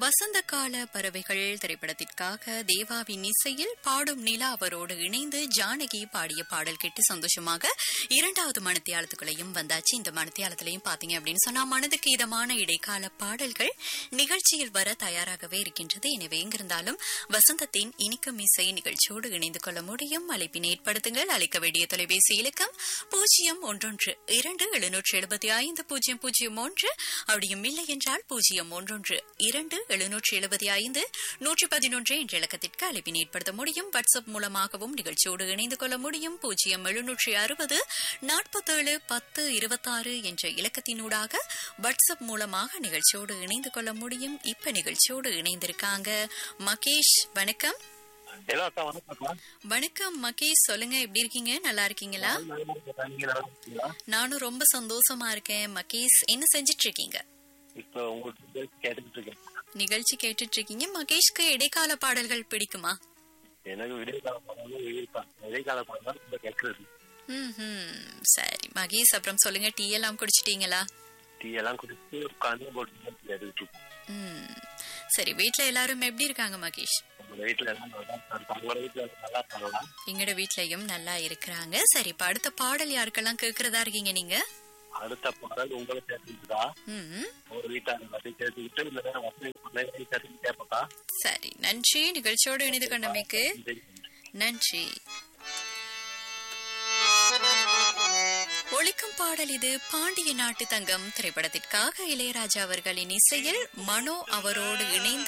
வசந்த கால பறவைகள் திரைப்படத்திற்காக தேவாவின் இசையில் பாடும் நிலா அவரோடு இணைந்து ஜானகி பாடிய பாடல் கேட்டு சந்தோஷமாக இரண்டாவது மனத்தியாலத்துக்குள்ளையும் வந்தாச்சு இந்த மனத்தியாலத்திலையும் பாத்தீங்க அப்படின்னு சொன்னா மனதுக்கு இதமான இடைக்கால பாடல்கள் நிகழ்ச்சியில் வர தயாராகவே இருக்கின்றது எனவே எங்கிருந்தாலும் வசந்தத்தின் இனிக்கும் இசை நிகழ்ச்சியோடு இணைந்து கொள்ள முடியும் அழைப்பினை ஏற்படுத்துங்கள் அழைக்க வேண்டிய தொலைபேசி இலக்கம் பூஜ்ஜியம் ஒன்றொன்று இரண்டு எழுநூற்று எழுபத்தி ஐந்து பூஜ்ஜியம் பூஜ்ஜியம் ஒன்று அப்படியும் இல்லை என்றால் பூஜ்ஜியம் ஒன்றொன்று இரண்டு எழுநூற்று எழுபத்தி ஐந்து நூற்றி பதினொன்று என்ற இலக்கத்திற்கு அழைப்பினை ஏற்படுத்த முடியும் வாட்ஸ்அப் மூலமாகவும் நிகழ்ச்சியோடு இணைந்து கொள்ள முடியும் பூஜ்ஜியம் எழுநூற்றி அறுபது நாற்பத்தேழு பத்து இருபத்தாறு என்ற இலக்கத்தினூடாக வாட்ஸ்அப் மூலமாக நிகழ்ச்சியோடு இணைந்து கொள்ள முடியும் இப்ப நிகழ்ச்சியோடு இணைந்திருக்காங்க மகேஷ் வணக்கம் ஹலோ அக்கா வணக்கம்க்கா வணக்கம் மகேஷ் சொல்லுங்க எப்படி இருக்கீங்க நல்லா இருக்கீங்களா நல்லா இருக்கேன். நீங்க நல்லா இருக்கீங்களா நானும் ரொம்ப சந்தோஷமா இருக்கேன் மகேஷ் என்ன செஞ்சிட்டு இருக்கீங்க இப்போ உங்களுக்கு கேட்டுக்கிட்டு இருக்கேன் நிகழ்ச்சி கேட்டுட்டு இருக்கீங்க மகேஷ்க்கு இடைக்கால பாடல்கள் பிடிக்குமா எனக்கு விடைக்கால படம் வெயில் விடைக்கால படம் தான் ரொம்ப கேட்கறது ம்ஹும். சரி மகேஷ் அப்புறம் சொல்லுங்க டீ எல்லாம் குடிச்சிட்டீங்களா டீ எல்லாம் குடிச்சு உட்காந்து போட்டு கேட்டுக்கிட்டு இருக்கோம் ம். சரி வீட்ல எல்லாரும் எப்படி இருக்காங்க மகேஷ் உங்க வீட்டுல எல்லாம் நல்லா இருக்காங்க உங்களோட வீட்டுல எல்லாம் நல்லா இருக்காங்களா எங்கட வீட்லயும் நல்லா இருக்கிறாங்க சரி இப்ப அடுத்த பாடல் யாருக்கெல்லாம் கேக்குறதா இருக்கீங்க நீங்க அடுத்த பாடல் உங்களை கேட்டுக்கிட்டுதா ம். ஒரு வீட்டாளர் எல்லாத்தையும் கேட்டுக்கிட்டு இல்ல வசதி பிள்ளைகளையும் கேட்டு கேட்பக்கா சரி நன்றி நிகழ்ச்சியோடு இணைந்து கொண்டமைக்கு நன்றி ஒழிக்கும் பாடல் இது பாண்டிய நாட்டு தங்கம் திரைப்படத்திற்காக இளையராஜா அவர்களின் இசையில் மனோ அவரோடு இணைந்து